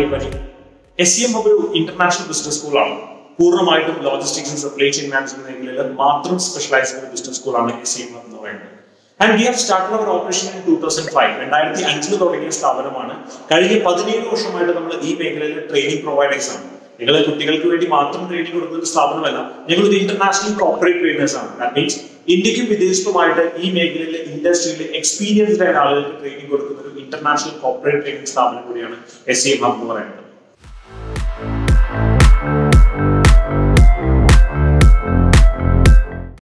everybody S C M ഒരു international business സ്കൂളാണ് പൂർണ്ണമായിട്ടും logistics and supply chain management മേഖലയിൽ മാത്രം സ്പെഷ്യലൈസ് ചെയ്യുന്ന ബിസിനസ് സ്കൂളാണ് എസ് സി എം എന്ന് പറയുന്നത് and we have started our operation in two thousand five രണ്ടായിരത്തി അഞ്ചിൽ തുടങ്ങിയ സ്ഥാപനമാണ് കഴിഞ്ഞ പതിനേഴ് വർഷമായിട്ട് നമ്മൾ ഈ മേഖലയിൽ ട്രെയിനിങ് പ്രൊവൈഡേഴ്സ് ആണ് ഞങ്ങൾ കുട്ടികൾക്ക് വേണ്ടി മാത്രം ട്രെയിനിങ് കൊടുക്കുന്ന ഒരു സ്ഥാപനമല്ല ഞങ്ങൾ ഒരു ഇന്റർനാഷണൽ കോർപ്പറേറ്റ് ട്രെയിനേഴ്സ് ആണ് ദാറ്റ് മീൻസ് ഇന്ത്യക്കും വിദേശത്തുമായിട്ട് ഈ മേഖലയിലെ ഇൻഡസ്ട്രിയിൽ എക്സ്പീരിയൻസ്ഡ് ആയ ആളുകൾക്ക് ട്രെയിനിങ് കൊടുക്കുന്ന ഒരു ഇന്റർനാഷണൽ കോർപ്പറേറ്റ് ട്രെയിനിങ് സ്ഥാപനം കൂടിയാണ് എസ് സി എം ഹബ് എന്ന് പറയുന്നത്